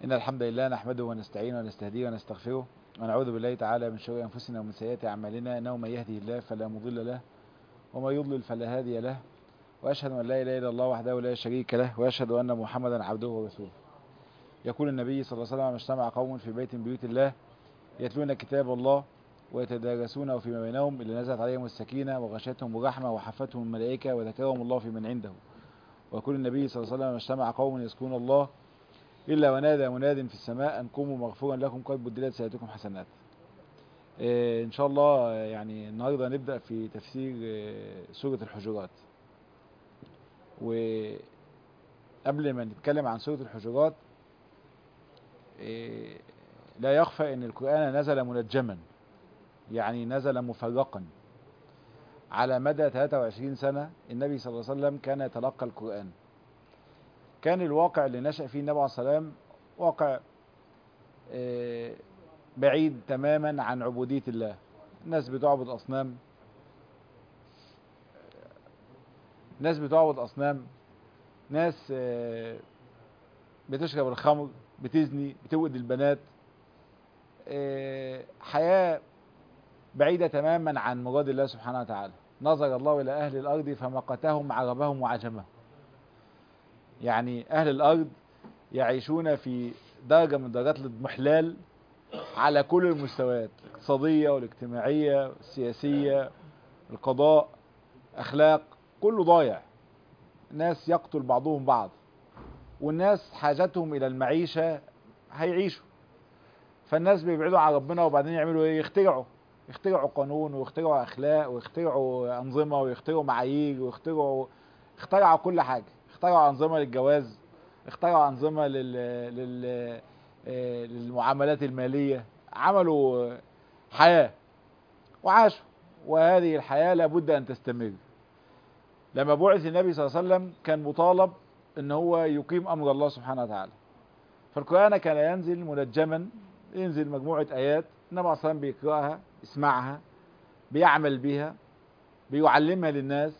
إن الحمد لله نحمده ونستعينه ونستهديه ونستغفره ونعوذ بالله تعالى من شرور أنفسنا ومن سيئات أعمالنا إنه من يهده الله فلا مضل له وما يضلل فلا هادي له وأشهد أن لا إله إلا الله وحده لا شريك له وأشهد أن محمدا عبده ورسوله يقول النبي صلى الله عليه وسلم اجتمع قوم في بيت من بيوت الله يتلون كتاب الله ويتدارسونه فيما بينهم إلا نزلت عليهم السكينة وغشتهم الرحمة وحفتهم الملائكة وذكرهم الله في من عنده ويقول النبي صلى الله عليه وسلم اجتمع قوم يذكرون الله إلا ونادى مناد في السماء أن قوموا مغفورا لكم قد بدلت سيئاتكم حسنات إيه إن شاء الله يعني النهاردة نبدأ في تفسير إيه سورة الحجرات وقبل ما نتكلم عن سورة الحجرات إيه لا يخفى أن القرآن نزل منجما يعني نزل مفرقا على مدى 23 سنة النبي صلى الله عليه وسلم كان يتلقى القرآن كان الواقع اللي نشأ فيه النبي عليه الصلاة والسلام واقع بعيد تماما عن عبودية الله الناس بتعبد أصنام ناس بتعبد أصنام ناس بتشرب الخمر بتزني بتوئد البنات حياة بعيدة تماما عن مراد الله سبحانه وتعالى نظر الله إلى أهل الأرض فمقتهم عربهم وعجمهم يعني أهل الأرض يعيشون في درجة من درجات الاضمحلال على كل المستويات الاقتصادية والاجتماعية والسياسية القضاء أخلاق كله ضايع ناس يقتل بعضهم بعض والناس حاجتهم إلى المعيشة هيعيشوا فالناس بيبعدوا عن ربنا وبعدين يعملوا ايه يخترعوا يخترعوا قانون ويخترعوا اخلاق ويخترعوا انظمه ويخترعوا معايير ويخترعوا اخترعوا كل حاجه اخترعوا انظمه للجواز اخترعوا انظمه لل... لل... للمعاملات الماليه عملوا حياه وعاشوا وهذه الحياه لابد ان تستمر لما بعث النبي صلى الله عليه وسلم كان مطالب ان هو يقيم امر الله سبحانه وتعالى فالقران كان ينزل منجما ينزل مجموعه ايات النبي عليه الصلاه والسلام بيقراها يسمعها بيعمل بها بيعلمها للناس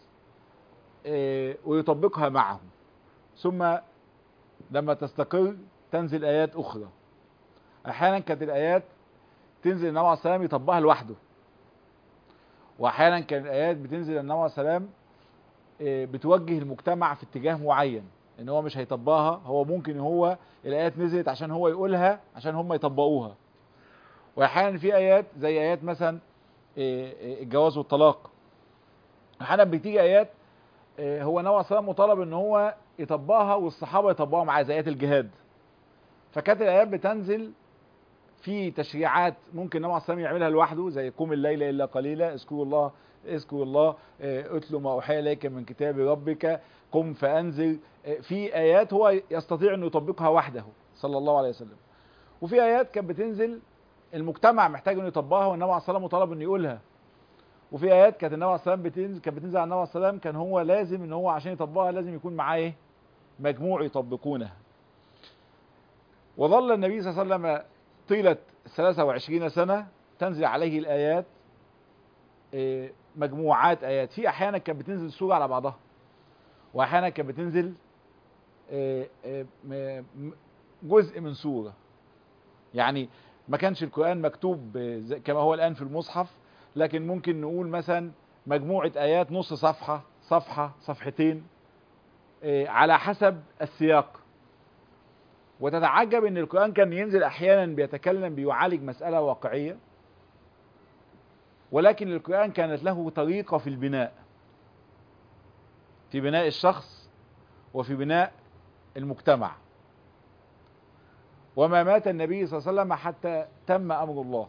ويطبقها معهم ثم لما تستقر تنزل ايات اخرى احيانا كانت الايات تنزل النبي عليه السلام يطبقها لوحده واحيانا كانت الايات بتنزل النبي عليه السلام بتوجه المجتمع في اتجاه معين ان هو مش هيطبقها هو ممكن هو الايات نزلت عشان هو يقولها عشان هم يطبقوها واحيانا في ايات زي ايات مثلا الجواز والطلاق احيانا بتيجي ايات هو النبي عليه الصلاه مطالب ان هو يطبقها والصحابه يطبقوها معاه زي ايات الجهاد فكانت الايات بتنزل في تشريعات ممكن النبي عليه الصلاه يعملها لوحده زي قوم الليل الا قليلا اذكروا الله اذكروا الله اتلوا ما اوحي اليك من كتاب ربك قم فانذر في ايات هو يستطيع انه يطبقها وحده صلى الله عليه وسلم وفي ايات كانت بتنزل المجتمع محتاج انه يطبقها والنبي عليه الصلاه والسلام مطالب انه يقولها وفي ايات كانت النبي عليه الصلاه والسلام بتنزل كانت بتنزل على النبي عليه الصلاه والسلام كان هو لازم ان هو عشان يطبقها لازم يكون معاه ايه مجموع يطبقونها وظل النبي صلى الله عليه وسلم طيله 23 سنه تنزل عليه الايات مجموعات ايات في احيانا كانت بتنزل سوره على بعضها واحيانا كانت بتنزل جزء من سوره يعني ما كانش القرآن مكتوب كما هو الآن في المصحف لكن ممكن نقول مثلا مجموعة آيات نص صفحة صفحة صفحتين على حسب السياق وتتعجب ان القرآن كان ينزل احيانا بيتكلم بيعالج مسألة واقعية ولكن القرآن كانت له طريقة في البناء في بناء الشخص وفي بناء المجتمع وما مات النبي صلى الله عليه وسلم حتى تم امر الله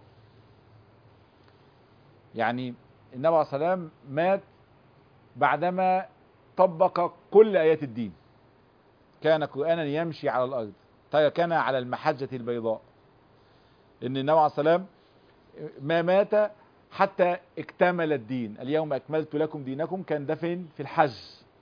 يعني النبي عليه الصلاه والسلام مات بعدما طبق كل ايات الدين كان قرانا يمشي على الارض كان على المحجه البيضاء ان النبي عليه الصلاه والسلام ما مات حتى اكتمل الدين اليوم اكملت لكم دينكم كان ده فين في الحج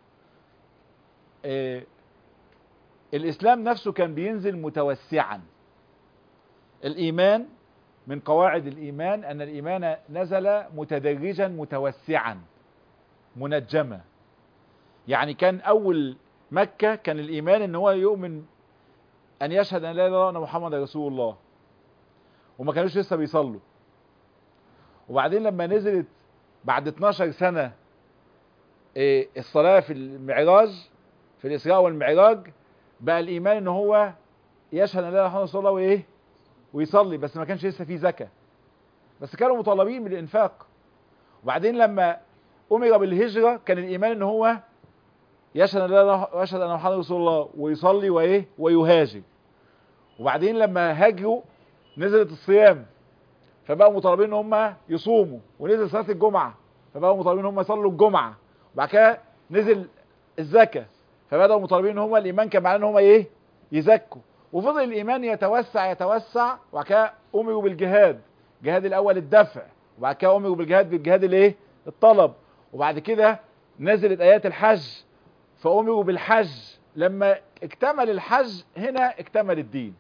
إيه الإسلام نفسه كان بينزل متوسعا الإيمان من قواعد الإيمان أن الإيمان نزل متدرجا متوسعا منجما يعني كان أول مكة كان الإيمان أن هو يؤمن ان يشهد ان لا اله الا الله وان محمد رسول الله وما كانوش لسه بيصلوا وبعدين لما نزلت بعد 12 سنة إيه الصلاة في المعراج في الإسراء والمعراج بقى الإيمان إن هو يشهد أن لا إله إلا الله وإيه ويصلي بس ما كانش لسه فيه زكاة بس كانوا مطالبين بالإنفاق وبعدين لما أمر بالهجرة كان الإيمان إن هو يشهد أن لا إله ويشهد أن محمد رسول الله ويصلي وإيه ويهاجر وبعدين لما هاجروا نزلت الصيام فبقوا مطالبين ان هم يصوموا ونزل صلاه الجمعه فبقوا مطالبين ان هم يصلوا الجمعه وبعد كده نزل الزكاه فبداوا مطالبين ان هم الايمان كان معناه ان هم ايه يزكوا وفضل الايمان يتوسع يتوسع وبعد كده امروا بالجهاد الجهاد الاول الدفع وبعد كده امروا بالجهاد بالجهاد الايه الطلب وبعد كده نزلت ايات الحج فامروا بالحج لما اكتمل الحج هنا اكتمل الدين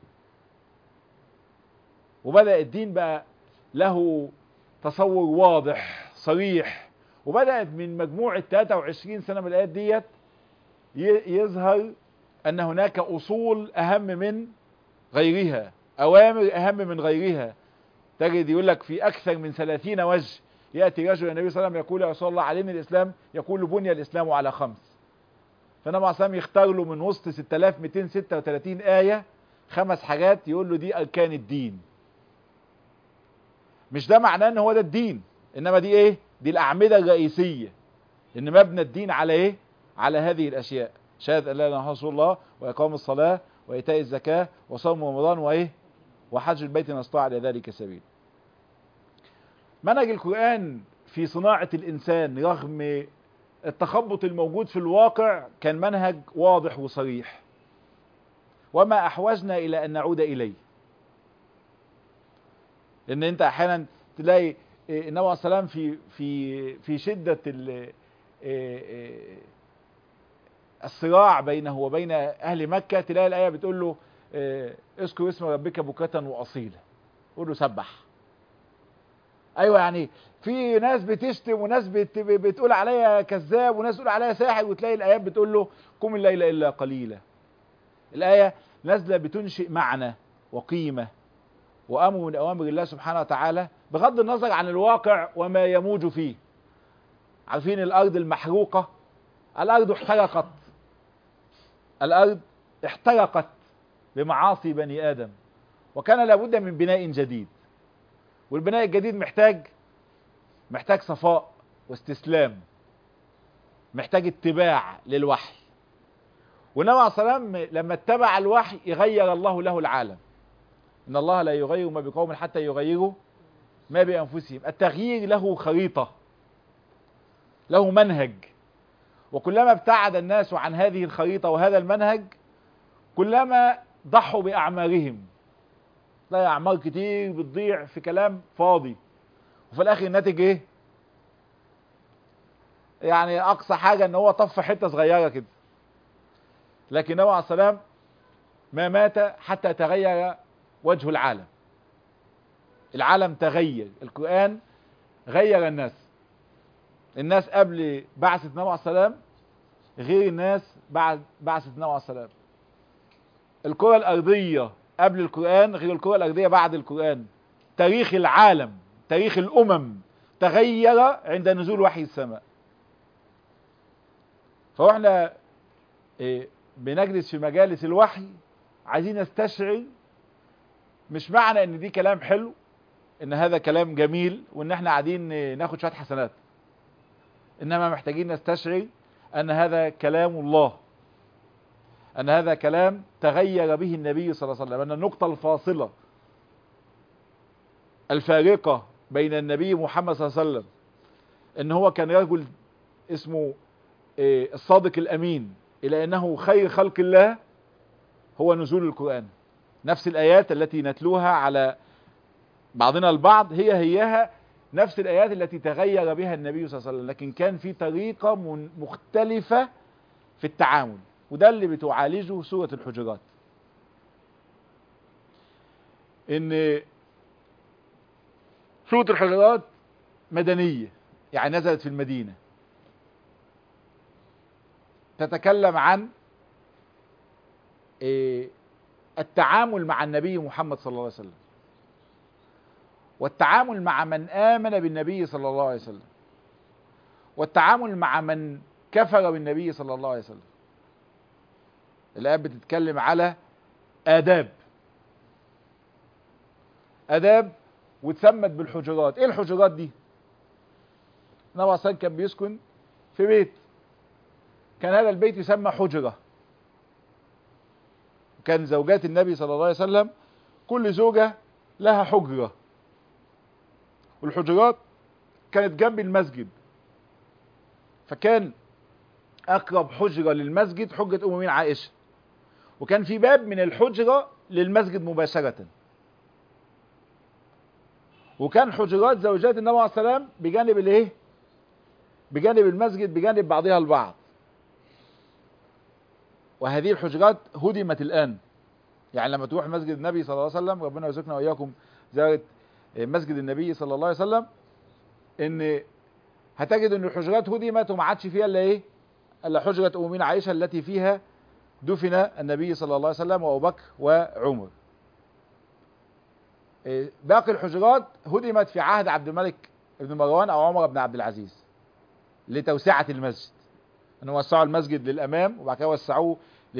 وبدأ الدين بقى له تصور واضح صريح وبدأت من مجموعة 23 سنة من الآيات ديت يظهر أن هناك أصول أهم من غيرها أوامر أهم من غيرها تجد يقول لك في أكثر من 30 وجه يأتي رجل النبي صلى الله عليه وسلم يقول يا رسول الله علمني الإسلام يقول بني الإسلام على خمس فالنبي عليه الصلاة يختار له من وسط 6236 آية خمس حاجات يقول له دي أركان الدين مش ده معناه ان هو ده الدين انما دي ايه دي الاعمده الرئيسيه ان مبنى الدين على ايه على هذه الاشياء شهاده ان لا اله الا رسول الله واقام الصلاه وايتاء الزكاه وصوم رمضان وايه وحج البيت من استطاع الى ذلك سبيل منهج القران في صناعه الانسان رغم التخبط الموجود في الواقع كان منهج واضح وصريح وما احوجنا الى ان نعود اليه ان انت احيانا تلاقي النبي عليه السلام في في في شده الصراع بينه وبين اهل مكه تلاقي الايه بتقول له اذكر اسم ربك بكره واصيلا قول له سبح ايوه يعني في ناس بتشتم وناس بت بتقول عليا كذاب وناس بتقول عليا ساحر وتلاقي الايات بتقول له قم الليل الا قليلا الايه نازله بتنشئ معنى وقيمه وامر من اوامر الله سبحانه وتعالى بغض النظر عن الواقع وما يموج فيه عارفين الارض المحروقه الارض احترقت الارض احترقت بمعاصي بني ادم وكان لابد من بناء جديد والبناء الجديد محتاج محتاج صفاء واستسلام محتاج اتباع للوحي والنبي عليه الصلاه والسلام لما اتبع الوحي يغير الله له العالم ان الله لا يغير ما بقوم حتى يغيروا ما بانفسهم التغيير له خريطه له منهج وكلما ابتعد الناس عن هذه الخريطه وهذا المنهج كلما ضحوا باعمارهم تلاقي اعمار كتير بتضيع في كلام فاضي وفي الاخر الناتج ايه يعني اقصى حاجه ان هو طف حته صغيره كده لكن النبي عليه السلام ما مات حتى تغير وجه العالم العالم تغير القرآن غير الناس الناس قبل بعثة النبي عليه السلام غير الناس بعد بعثة النبي عليه السلام الكرة الأرضية قبل القرآن غير الكرة الأرضية بعد القرآن تاريخ العالم تاريخ الأمم تغير عند نزول وحي السماء فاحنا إيه بنجلس في مجالس الوحي عايزين نستشعر مش معنى ان دي كلام حلو ان هذا كلام جميل وان احنا قاعدين ناخد شويه حسنات انما محتاجين نستشعر ان هذا كلام الله ان هذا كلام تغير به النبي صلى الله عليه وسلم ان النقطه الفاصله الفارقه بين النبي محمد صلى الله عليه وسلم ان هو كان رجل اسمه الصادق الامين الى انه خير خلق الله هو نزول القران نفس الآيات التي نتلوها على بعضنا البعض هي هيها نفس الآيات التي تغير بها النبي صلى الله عليه وسلم لكن كان في طريقة مختلفة في التعامل وده اللي بتعالجه سورة الحجرات ان سورة الحجرات مدنية يعني نزلت في المدينة تتكلم عن إيه التعامل مع النبي محمد صلى الله عليه وسلم والتعامل مع من آمن بالنبي صلى الله عليه وسلم والتعامل مع من كفر بالنبي صلى الله عليه وسلم الآية بتتكلم على آداب آداب وتسمت بالحجرات ايه الحجرات دي النبي صلى كان بيسكن في بيت كان هذا البيت يسمى حجرة كان زوجات النبي صلى الله عليه وسلم كل زوجة لها حجرة والحجرات كانت جنب المسجد فكان اقرب حجرة للمسجد حجرة ام مين عائشة وكان في باب من الحجرة للمسجد مباشرة وكان حجرات زوجات النبي عليه السلام بجانب الايه بجانب المسجد بجانب بعضها البعض وهذه الحجرات هدمت الان يعني لما تروح مسجد النبي صلى الله عليه وسلم ربنا يرزقنا واياكم زياره مسجد النبي صلى الله عليه وسلم ان هتجد ان الحجرات هدمت وما عادش فيها الا ايه الا حجره امنا عائشه التي فيها دفن النبي صلى الله عليه وسلم وابو بكر وعمر باقي الحجرات هدمت في عهد عبد الملك بن مروان او عمر بن عبد العزيز لتوسعه المسجد ان وسعوا المسجد للامام وبعد كده وسعوه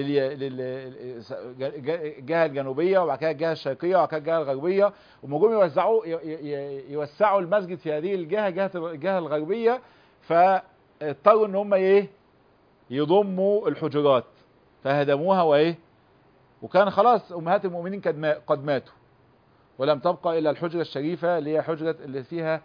للجهه الجنوبيه وبعد كده الجهه الشرقيه وبعد كده الجهه الغربيه وما جم يوزعوا يوسعوا المسجد في هذه الجهه جهه الجهه الغربيه فاضطروا ان هم ايه يضموا الحجرات فهدموها وايه وكان خلاص امهات المؤمنين قد ماتوا ولم تبقى الا الحجره الشريفه اللي هي حجره اللي فيها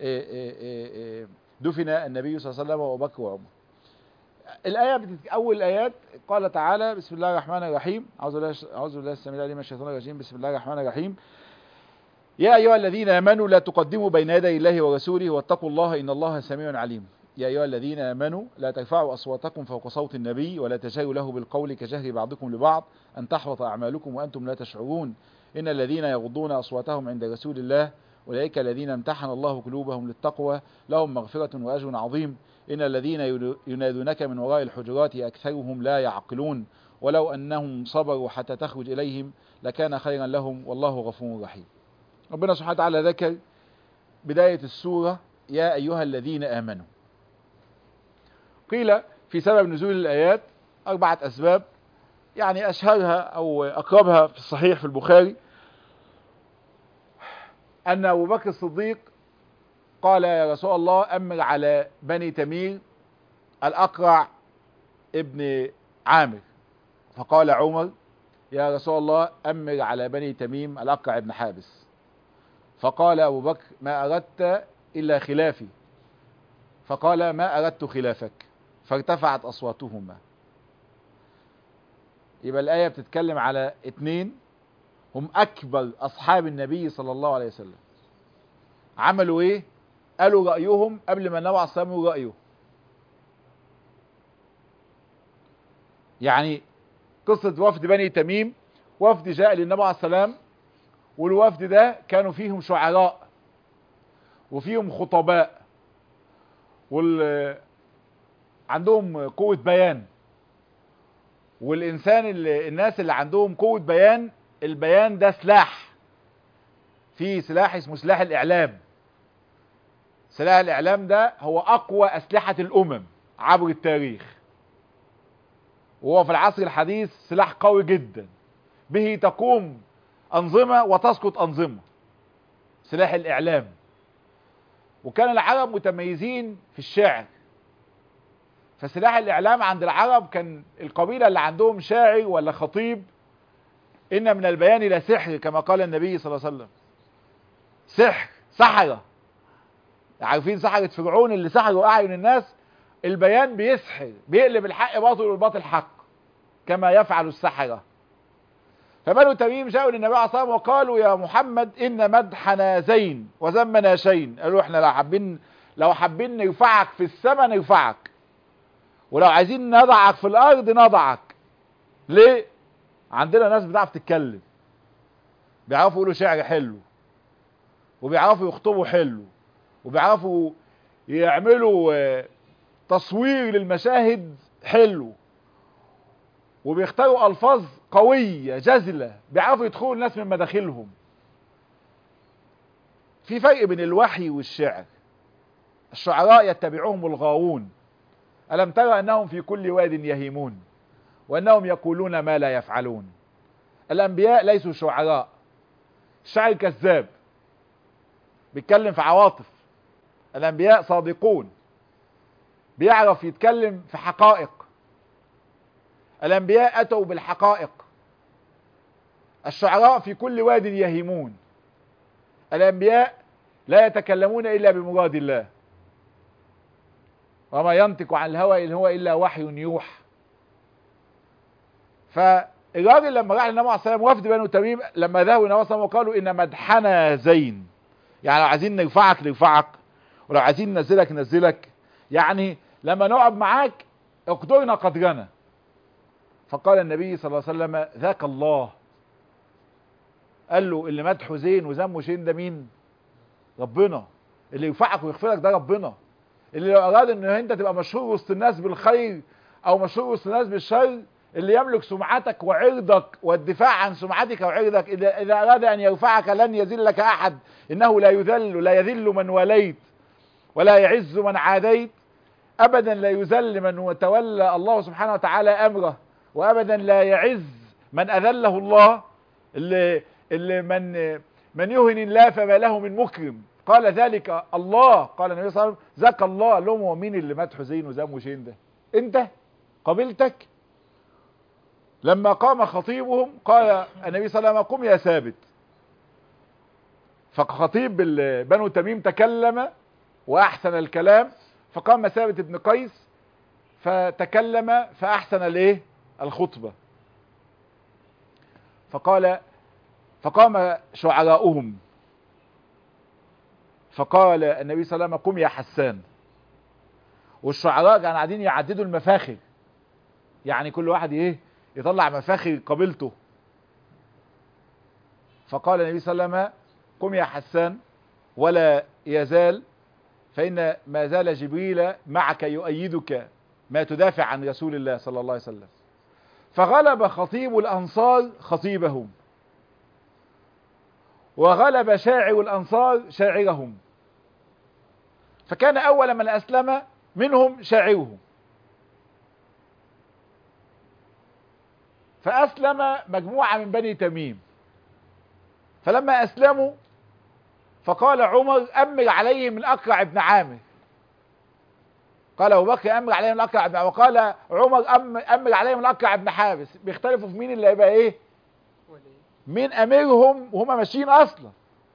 دفن النبي صلى الله عليه وسلم وابو بكر وعمر الآية بتت... أول الآيات قال تعالى بسم الله الرحمن الرحيم أعوذ بالله أعوذ بالله السميع العليم من الشيطان الرجيم بسم الله الرحمن الرحيم يا أيها الذين آمنوا لا تقدموا بين يدي الله ورسوله واتقوا الله إن الله سميع عليم يا أيها الذين آمنوا لا ترفعوا أصواتكم فوق صوت النبي ولا تجهروا له بالقول كجهر بعضكم لبعض أن تحبط أعمالكم وأنتم لا تشعرون إن الذين يغضون أصواتهم عند رسول الله أولئك الذين امتحن الله قلوبهم للتقوى لهم مغفرة وأجر عظيم إن الذين ينادونك من وراء الحجرات أكثرهم لا يعقلون ولو أنهم صبروا حتى تخرج إليهم لكان خيرا لهم والله غفور رحيم ربنا سبحانه وتعالى ذكر بداية السورة يا أيها الذين آمنوا قيل في سبب نزول الآيات أربعة أسباب يعني أشهرها أو أقربها في الصحيح في البخاري أن أبو بكر الصديق قال يا رسول الله أمر على بني تمير الأقرع ابن عامر فقال عمر يا رسول الله أمر على بني تميم الأقرع ابن حابس فقال أبو بكر ما أردت إلا خلافي فقال ما أردت خلافك فارتفعت أصواتهما يبقى الآية بتتكلم على اتنين هم أكبر أصحاب النبي صلى الله عليه وسلم عملوا إيه؟ قالوا رأيهم قبل ما النبي عليه الصلاة والسلام رأيه يعني قصة وفد بني تميم وفد جاء للنبي عليه السلام والوفد ده كانوا فيهم شعراء وفيهم خطباء وال عندهم قوة بيان والإنسان اللي الناس اللي عندهم قوة بيان البيان ده سلاح في سلاح اسمه سلاح الإعلام سلاح الإعلام ده هو أقوى أسلحة الأمم عبر التاريخ وهو في العصر الحديث سلاح قوي جدا به تقوم أنظمة وتسقط أنظمة سلاح الإعلام وكان العرب متميزين في الشعر فسلاح الإعلام عند العرب كان القبيلة اللي عندهم شاعر ولا خطيب إن من البيان لسحر كما قال النبي صلى الله عليه وسلم سحر سحرة عارفين سحرة فرعون اللي سحروا أعين الناس البيان بيسحر بيقلب الحق باطل والباطل حق كما يفعل السحرة فبنو تميم جاءوا للنبي عليه الصلاة والسلام وقالوا يا محمد إن مدحنا زين وذمنا شين قالوا احنا لو حابين لو حابين نرفعك في السماء نرفعك ولو عايزين نضعك في الأرض نضعك ليه؟ عندنا ناس بتعرف تتكلم بيعرفوا يقولوا شعر حلو وبيعرفوا يخطبوا حلو وبيعرفوا يعملوا تصوير للمشاهد حلو وبيختاروا الفاظ قويه جزله بيعرفوا يدخلوا الناس من مداخلهم في فرق بين الوحي والشعر الشعراء يتبعهم الغاوون ألم ترى أنهم في كل واد يهيمون وأنهم يقولون ما لا يفعلون الأنبياء ليسوا شعراء الشاعر كذاب بيتكلم في عواطف الأنبياء صادقون بيعرف يتكلم في حقائق الأنبياء أتوا بالحقائق الشعراء في كل واد يهيمون الأنبياء لا يتكلمون إلا بمراد الله وما ينطق عن الهوى إن هو إلا وحي يوحى فالراجل لما راح للنبي عليه الصلاة والسلام وفد بنو تميم لما ذهبوا للنبي صلى الله عليه وسلم وقالوا إن مدحنا زين يعني لو عايزين نرفعك نرفعك ولو عايزين ننزلك ننزلك يعني لما نقعد معاك اقدرنا قدرنا فقال النبي صلى الله عليه وسلم ذاك الله قال له اللي مدحه زين وذمه شين ده مين ربنا اللي يرفعك ويغفرك ده ربنا اللي لو اراد ان انت تبقى مشهور وسط الناس بالخير او مشهور وسط الناس بالشر اللي يملك سمعتك وعرضك والدفاع عن سمعتك وعرضك اذا اذا اراد ان يرفعك لن يذلك احد انه لا يذل لا يذل من وليت ولا يعز من عاديت ابدا لا يذل من تولى الله سبحانه وتعالى امره وابدا لا يعز من اذله الله اللي اللي من من يهن الله فما له من مكرم قال ذلك الله قال النبي صلى الله عليه وسلم ذاك الله لهم هو مين اللي مدحه زين وذمه شين ده انت قبلتك لما قام خطيبهم قال النبي صلى الله عليه وسلم قم يا ثابت فخطيب بنو تميم تكلم واحسن الكلام فقام ثابت بن قيس فتكلم فاحسن الايه الخطبه فقال فقام شعراؤهم فقال النبي صلى الله عليه وسلم قم يا حسان والشعراء كانوا قاعدين يعددوا المفاخر يعني كل واحد ايه يطلع مفاخر قبيلته فقال النبي صلى الله عليه وسلم قم يا حسان ولا يزال فإن ما زال جبريل معك يؤيدك ما تدافع عن رسول الله صلى الله عليه وسلم فغلب خطيب الأنصار خطيبهم وغلب شاعر الأنصار شاعرهم فكان أول من أسلم منهم شاعرهم فأسلم مجموعة من بني تميم فلما أسلموا فقال عمر أمر عليهم الأقرع بن عامر قال أبو بكر أمر عليهم الأقرع بن عامر وقال عمر أمر عليهم الأقرع بن حابس بيختلفوا في مين اللي هيبقى إيه مين أميرهم وهم ماشيين أصلا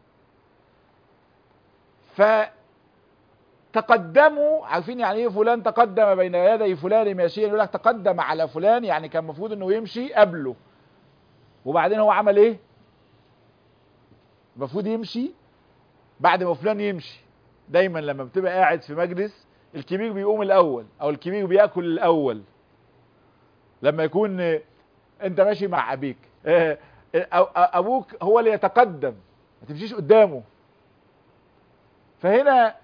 فتقدموا عارفين يعني ايه فلان تقدم بين يدي فلان ماشيا يقول لك تقدم على فلان يعني كان المفروض انه يمشي قبله وبعدين هو عمل ايه المفروض يمشي بعد ما فلان يمشي دايما لما بتبقى قاعد في مجلس الكبير بيقوم الاول او الكبير بياكل الاول لما يكون انت ماشي مع ابيك ابوك هو اللي يتقدم ما تمشيش قدامه فهنا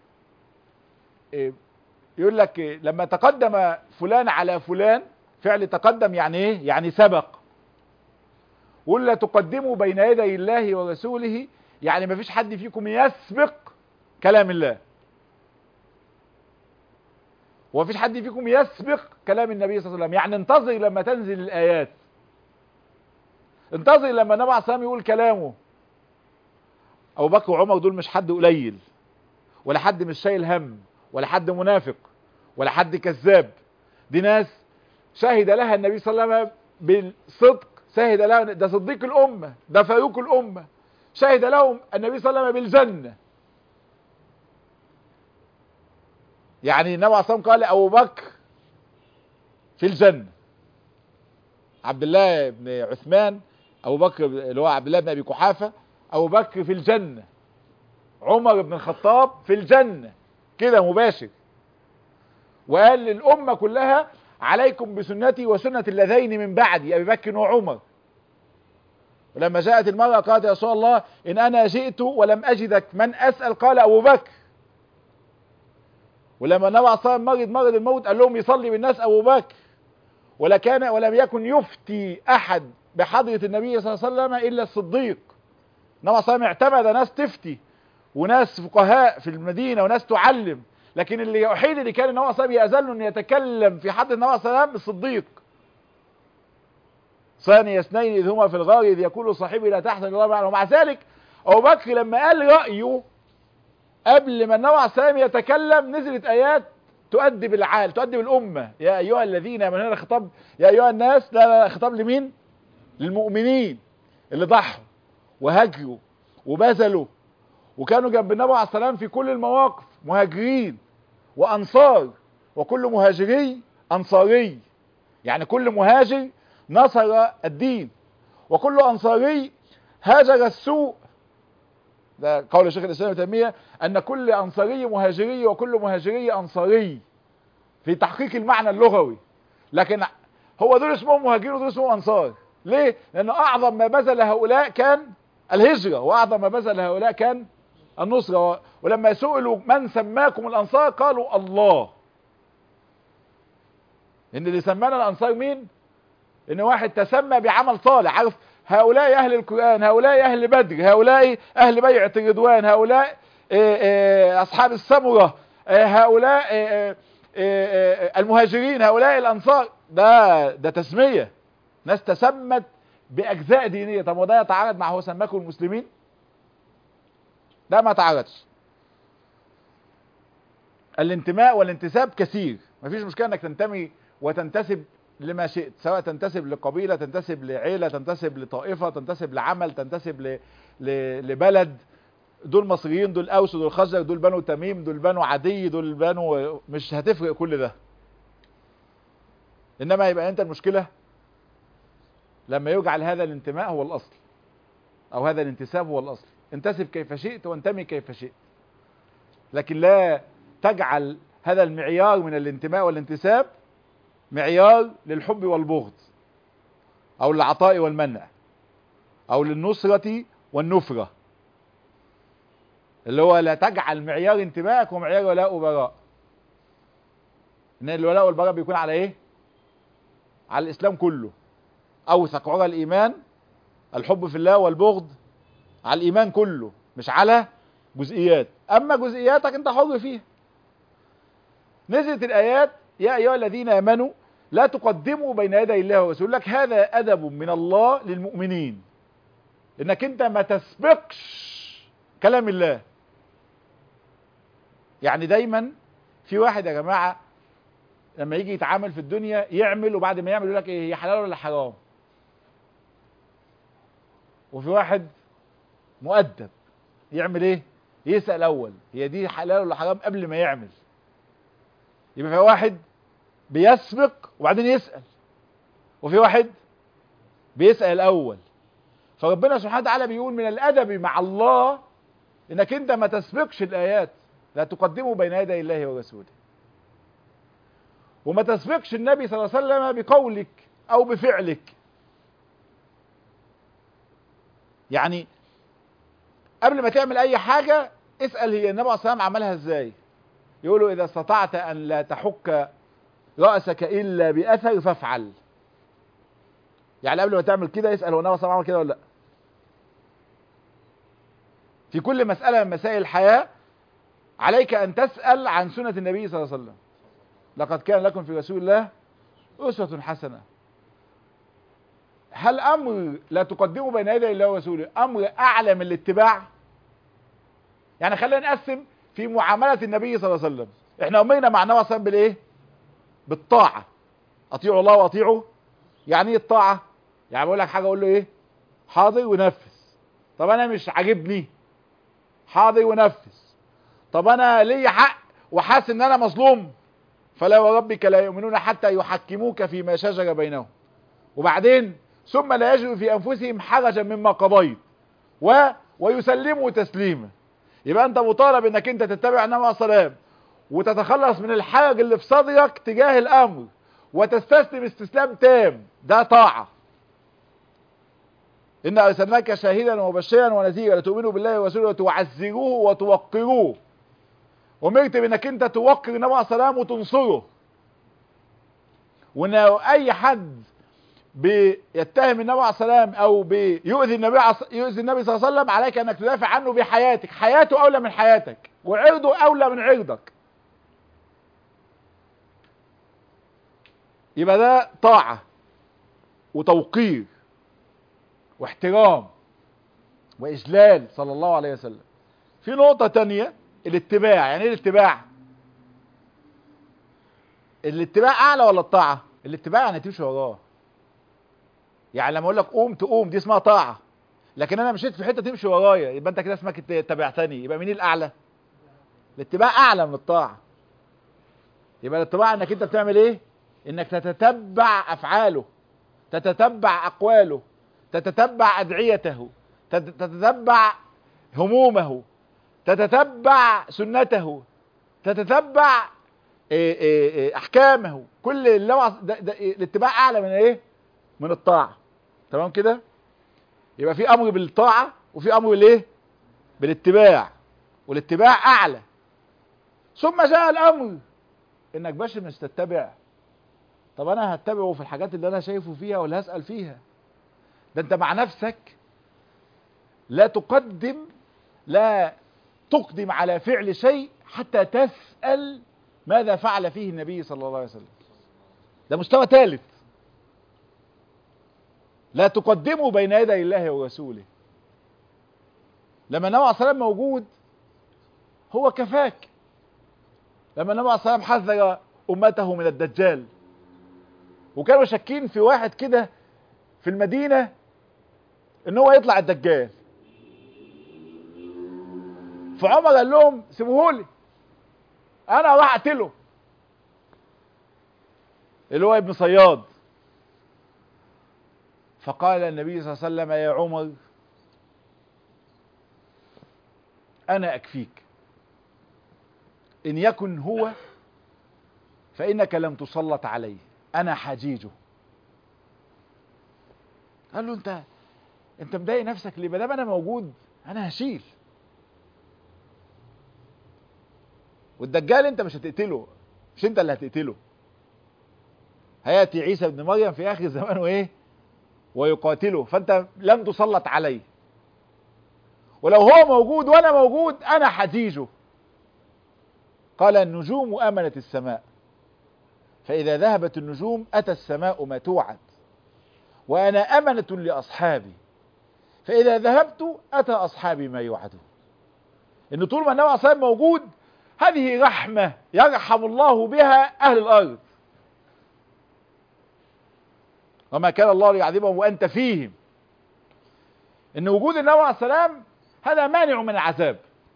يقول لك لما تقدم فلان على فلان فعل تقدم يعني ايه يعني سبق ولا تقدموا بين يدي الله ورسوله يعني ما فيش حد فيكم يسبق كلام الله وما فيش حد فيكم يسبق كلام النبي صلى الله عليه وسلم يعني انتظر لما تنزل الايات انتظر لما النبي عليه الصلاه يقول كلامه ابو بكر وعمر دول مش حد قليل ولا حد مش شايل هم ولا حد منافق ولا حد كذاب دي ناس شهد لها النبي صلى الله عليه وسلم بالصدق شهد لها ده صديق الامه ده فاروق الامه شهد لهم النبي صلى الله عليه وسلم بالجنه يعني النبي عليه الصلاه قال ابو بكر في الجنه عبد الله بن عثمان ابو بكر اللي هو عبد الله بن ابي قحافه ابو بكر في الجنه عمر بن الخطاب في الجنه كده مباشر وقال للامه كلها عليكم بسنتي وسنه اللذين من بعدي ابي بكر وعمر ولما جاءت المرأة قالت يا رسول الله إن أنا جئت ولم أجدك من أسأل قال أبو بكر ولما النبي عليه الصلاة مرض مرض الموت قال لهم يصلي بالناس أبو بكر ولا كان ولم يكن يفتي احد بحضرة النبي صلى الله عليه وسلم الا الصديق انما صلى الله عليه وسلم اعتمد ناس تفتي وناس فقهاء في المدينة وناس تعلم لكن اللي الوحيد اللي كان النبي صلى الله عليه وسلم يأذن ان يتكلم في حد النبي صلى الله عليه وسلم الصديق ثاني اثنين اذ هما في الغار اذ يقول صاحبي لا تحزن الله معنا ومع ذلك ابو بكر لما قال رايه قبل ما النبي عليه السلام يتكلم نزلت ايات تؤدب العال تؤدب الامه يا ايها الذين امنوا هنا خطاب يا ايها الناس لا لا خطاب لمين للمؤمنين اللي ضحوا وهاجروا وبذلوا وكانوا جنب النبي عليه السلام في كل المواقف مهاجرين وانصار وكل مهاجري انصاري يعني كل مهاجر نصر الدين وكل انصاري هاجر السوء ده قول شيخ الاسلام ابن تيميه ان كل انصاري مهاجري وكل مهاجري انصاري في تحقيق المعنى اللغوي لكن هو دول اسمهم مهاجرين ودول اسمهم انصار ليه لان اعظم ما بذل هؤلاء كان الهجره واعظم ما بذل هؤلاء كان النصره ولما سئلوا من سماكم الانصار قالوا الله ان اللي سمانا الانصار مين ان واحد تسمى بعمل صالح عارف هؤلاء اهل القرآن هؤلاء اهل بدر هؤلاء اهل بيعة الرضوان هؤلاء آآ آآ اصحاب السمرة هؤلاء آآ المهاجرين هؤلاء الانصار ده ده تسمية ناس تسمت باجزاء دينية طب وده يتعارض مع هو سماكم المسلمين ده ما تعارضش الانتماء والانتساب كثير مفيش مشكلة انك تنتمي وتنتسب لما شئت سواء تنتسب لقبيلة تنتسب لعيلة تنتسب لطائفة تنتسب لعمل تنتسب ل... ل... لبلد دول مصريين دول اوس دول خزرج دول بنو تميم دول بنو عدي دول بنو مش هتفرق كل ده انما يبقى انت المشكلة لما يجعل هذا الانتماء هو الاصل او هذا الانتساب هو الاصل انتسب كيف شئت وانتمي كيف شئت لكن لا تجعل هذا المعيار من الانتماء والانتساب معيار للحب والبغض او للعطاء والمنع او للنصرة والنفرة اللي هو لا تجعل معيار انتمائك ومعيار ولاء وبراء ان الولاء والبراء بيكون على ايه على الاسلام كله اوثق عرى الايمان الحب في الله والبغض على الايمان كله مش على جزئيات اما جزئياتك انت حر فيها نزلت الايات يا ايها الذين امنوا لا تقدموا بين يدي الله ورسوله لك هذا ادب من الله للمؤمنين انك انت ما تسبقش كلام الله يعني دايما في واحد يا جماعة لما يجي يتعامل في الدنيا يعمل وبعد ما يعمل يقول لك ايه هي حلال ولا حرام وفي واحد مؤدب يعمل ايه يسأل اول هي دي حلال ولا حرام قبل ما يعمل يبقى في واحد بيسبق وبعدين يسأل وفي واحد بيسأل الأول فربنا سبحانه وتعالى بيقول من الأدب مع الله إنك أنت ما تسبقش الآيات لا تقدموا بين يدي الله ورسوله وما تسبقش النبي صلى الله عليه وسلم بقولك أو بفعلك يعني قبل ما تعمل أي حاجة اسأل هي النبي صلى الله عليه وسلم عملها ازاي يقولوا إذا استطعت أن لا تحك رأسك إلا بأثر فافعل يعني قبل ما تعمل كده اسأل هو النبي صلى الله عليه وسلم عمل كده ولا لا في كل مسألة من مسائل الحياة عليك أن تسأل عن سنة النبي صلى الله عليه وسلم لقد كان لكم في رسول الله أسوة حسنة هل أمر لا تقدموا بين يدي الله ورسوله أمر أعلى من الاتباع يعني خلينا نقسم في معاملة النبي صلى الله عليه وسلم احنا أمرنا مع النبي صلى الله عليه وسلم بالإيه بالطاعة أطيعوا الله وأطيعوا يعني ايه الطاعة يعني بقول لك حاجة أقول له إيه حاضر ونفذ طب أنا مش عاجبني حاضر ونفذ طب أنا ليا حق وحاسس إن أنا مظلوم فلا وربك لا يؤمنون حتى يحكموك فيما شجر بينهم وبعدين ثم لا يجدوا في أنفسهم حرجا مما قضيت و ويسلموا تسليما يبقى أنت مطالب إنك أنت تتبع النبي عليه الصلاة وتتخلص من الحرج اللي في صدرك تجاه الأمر وتستسلم استسلام تام ده طاعة إن أرسلناك شاهدا ومبشرا ونذيرا لتؤمنوا بالله ورسوله وتعزروه وتوقروه أمرت بأنك أنت توقر النبي عليه الصلاة وتنصره وان اي حد بيتهم النبي عليه السلام او بيؤذي النبي عص... يؤذي النبي صلى الله عليه وسلم عليك انك تدافع عنه بحياتك حياته اولى من حياتك وعرضه اولى من عرضك يبقى ده طاعة وتوقير واحترام واجلال صلى الله عليه وسلم في نقطة تانية الاتباع يعني ايه الاتباع الاتباع اعلى ولا الطاعة الاتباع يعني تمشي وراه يعني لما اقول لك قوم تقوم دي اسمها طاعة لكن انا مشيت في حتة تمشي ورايا يبقى انت كده اسمك تبعتني يبقى مين الاعلى الاتباع اعلى من الطاعة يبقى الاتباع انك انت بتعمل ايه انك تتتبع افعاله تتتبع اقواله تتتبع ادعيته تتتبع همومه تتتبع سنته تتتبع إيه إيه إيه احكامه كل اللي الاتباع اعلى من ايه من الطاعه تمام كده يبقى في امر بالطاعه وفي امر بالايه بالاتباع والاتباع اعلى ثم جاء الامر انك باش مش تتبع طب انا هتبعه في الحاجات اللي انا شايفه فيها ولا هسال فيها ده انت مع نفسك لا تقدم لا تقدم على فعل شيء حتى تسأل ماذا فعل فيه النبي صلى الله عليه وسلم ده مستوى ثالث لا تقدمه بين يدي الله ورسوله لما النبي عليه الصلاه موجود هو كفاك لما النبي عليه الصلاه حذر امته من الدجال وكانوا شاكين في واحد كده في المدينه ان هو يطلع الدجال فعمر قال لهم سيبوهولي انا راح اقتله اللي هو ابن صياد فقال النبي صلى الله عليه وسلم يا عمر انا اكفيك ان يكن هو فانك لم تسلط عليه انا حجيجه قال له انت انت مضايق نفسك ليه ما دام انا موجود انا هشيل والدجال انت مش هتقتله مش انت اللي هتقتله هياتي عيسى ابن مريم في اخر الزمان وايه ويقاتله فانت لم تسلط عليه ولو هو موجود وانا موجود انا حجيجه قال النجوم امنت السماء فاذا ذهبت النجوم اتى السماء ما توعد وانا امنه لاصحابي فاذا ذهبت اتى اصحابي ما يوعدون ان طول ما النبي صلى موجود هذه رحمة يرحم الله بها أهل الأرض وما كان الله ليعذبهم وأنت فيهم إن وجود النبي عليه السلام هذا مانع من العذاب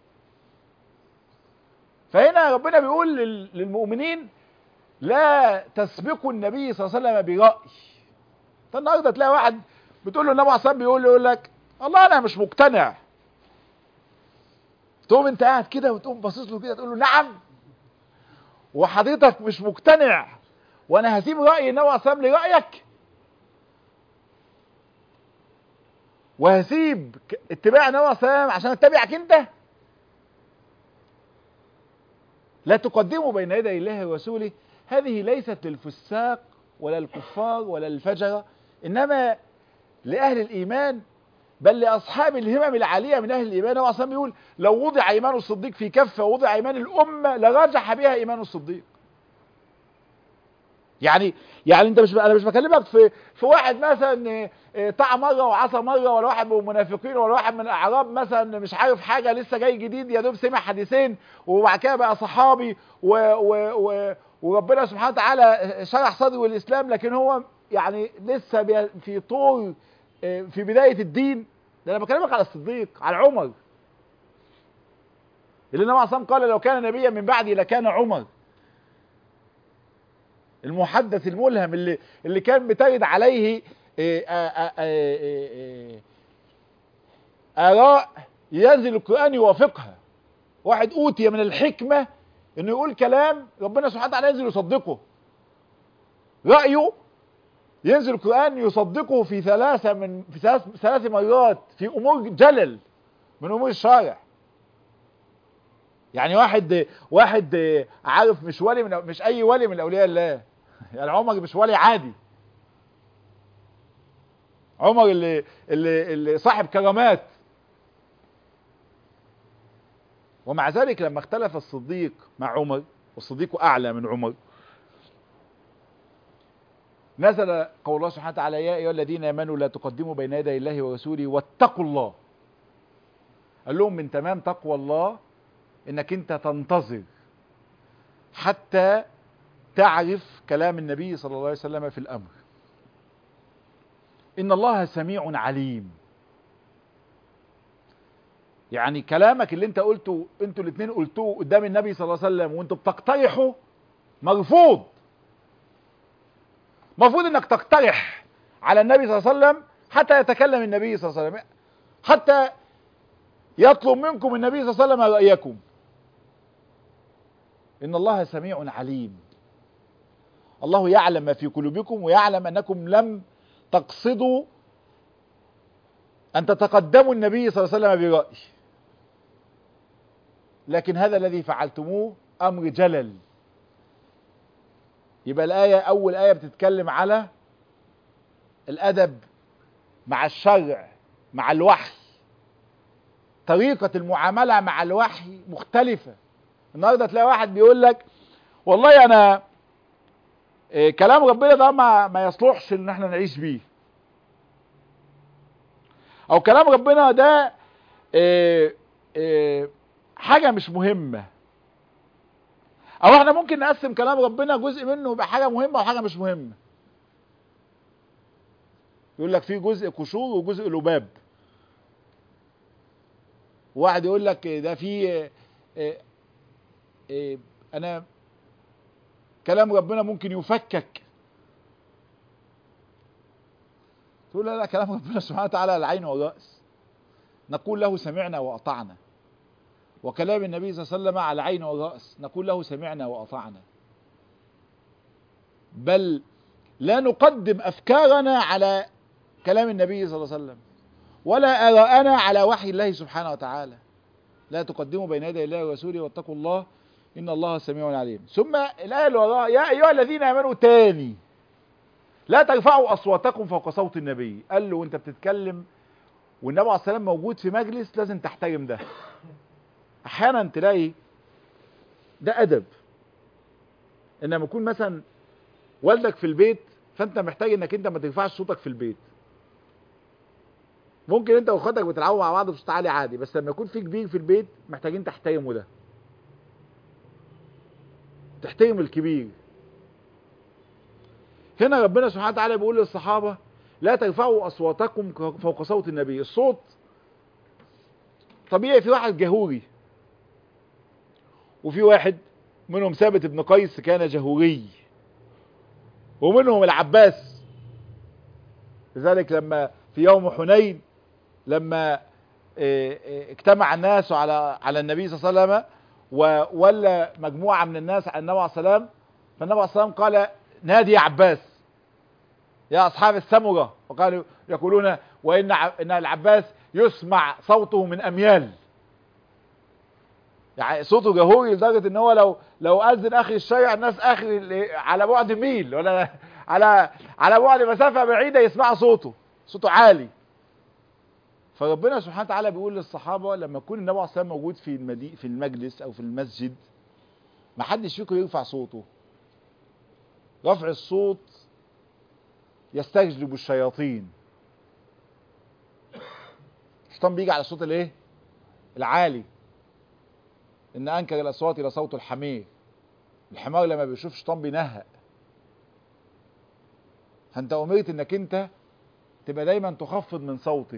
فهنا ربنا بيقول للمؤمنين لا تسبقوا النبي صلى الله عليه وسلم برأي فالنهارده تلاقي واحد بتقول له النبي عليه السلام بيقول له يقول لك والله انا مش مقتنع تقوم انت قاعد كده وتقوم باصص له كده تقول له نعم وحضرتك مش مقتنع وانا هسيب راي النبي عليه السلام لرايك وهسيب اتباع النبي عليه السلام عشان اتبعك انت لا تقدموا بين يدي الله ورسوله هذه ليست للفساق ولا الكفار ولا الفجرة إنما لأهل الإيمان بل لأصحاب الهمم العالية من أهل الإيمان هو أصلا بيقول لو وضع إيمان الصديق في كفة ووضع إيمان الأمة لرجح بها إيمان الصديق يعني يعني انت مش انا مش بكلمك في في واحد مثلا طاع مره وعصى مره ولا واحد من المنافقين ولا واحد من الاعراب مثلا مش عارف حاجه لسه جاي جديد يا دوب سمع حديثين وبعد كده بقى صحابي و و و وربنا سبحانه وتعالى شرح صدره الاسلام لكن هو يعني لسه في طور في بدايه الدين ده انا بكلمك على الصديق على عمر اللي النبي عليه قال لو كان نبيا من بعدي لكان عمر المحدث الملهم اللي اللي كان بترد عليه آراء ينزل القرآن يوافقها واحد أوتي من الحكمة إنه يقول كلام ربنا سبحانه وتعالى ينزل يصدقه رأيه ينزل القرآن يصدقه في ثلاثة من في ثلاث, ثلاث مرات في أمور جلل من أمور الشارع يعني واحد واحد عارف مش ولي من مش أي ولي من أولياء الله يعني عمر مش ولي عادي عمر اللي اللي اللي صاحب كرامات ومع ذلك لما اختلف الصديق مع عمر والصديق اعلى من عمر نزل قول الله سبحانه وتعالى يا ايها الذين امنوا لا تقدموا بين يدي الله ورسوله واتقوا الله قال لهم من تمام تقوى الله انك انت تنتظر حتى تعرف كلام النبي صلى الله عليه وسلم في الامر ان الله سميع عليم يعني كلامك اللي انت قلته انتوا الاثنين قلتوه قدام النبي صلى الله عليه وسلم وانتوا بتقترحوا مرفوض المفروض انك تقترح على النبي صلى الله عليه وسلم حتى يتكلم النبي صلى الله عليه وسلم حتى يطلب منكم النبي صلى الله عليه وسلم رأيكم إن الله سميع عليم الله يعلم ما في قلوبكم ويعلم أنكم لم تقصدوا أن تتقدموا النبي صلى الله عليه وسلم برأي لكن هذا الذي فعلتموه أمر جلل يبقى الآية أول آية بتتكلم على الأدب مع الشرع مع الوحي طريقة المعاملة مع الوحي مختلفة النهاردة تلاقي واحد بيقول لك والله أنا إيه كلام ربنا ده ما, ما يصلحش إن احنا نعيش بيه أو كلام ربنا ده إيه إيه حاجة مش مهمة او احنا ممكن نقسم كلام ربنا جزء منه يبقى حاجه مهمه وحاجه مش مهمه يقول لك في جزء قشور وجزء لباب واحد يقول لك ده في اه اه اه انا كلام ربنا ممكن يفكك تقول لا لا كلام ربنا سبحانه وتعالى على العين والراس نقول له سمعنا واطعنا وكلام النبي صلى الله عليه وسلم على العين والرأس نقول له سمعنا وأطعنا بل لا نقدم أفكارنا على كلام النبي صلى الله عليه وسلم ولا آراءنا على وحي الله سبحانه وتعالى لا تقدموا بين يدي الله ورسوله واتقوا الله إن الله سميع عليم ثم الآية اللي وراها يا أيها الذين آمنوا تاني لا ترفعوا أصواتكم فوق صوت النبي قال له وأنت بتتكلم والنبي عليه الصلاة والسلام موجود في مجلس لازم تحترم ده احيانا تلاقي ده ادب انما يكون مثلا والدك في البيت فانت محتاج انك انت ما ترفعش صوتك في البيت ممكن انت واخواتك بتلعبوا مع بعض بصوت عالي عادي بس لما يكون في كبير في البيت محتاجين تحترموا ده تحترم الكبير هنا ربنا سبحانه وتعالى بيقول للصحابه لا ترفعوا اصواتكم فوق صوت النبي الصوت طبيعي في واحد جهوري وفي واحد منهم ثابت بن قيس كان جهوري ومنهم العباس لذلك لما في يوم حنين لما اجتمع الناس على على النبي صلى الله عليه وسلم وولى مجموعة من الناس على النبي عليه السلام فالنبي عليه السلام قال نادي يا عباس يا أصحاب السمرة وقالوا يقولون وإن إن العباس يسمع صوته من أميال يعني صوته جهوري لدرجة ان هو لو لو اذن اخر الشارع الناس اخر على بعد ميل ولا على على بعد مسافة بعيدة يسمع صوته صوته عالي فربنا سبحانه وتعالى بيقول للصحابة لما يكون النبي عليه الصلاة موجود في المدي في المجلس او في المسجد ما حدش فيكم يرفع صوته رفع الصوت يستجلب الشياطين الشيطان بيجي على الصوت الايه العالي ان انكر الاصوات الى صوت الحمير الحمار لما بيشوف شيطان بينهق فانت امرت انك انت تبقى دايما تخفض من صوتك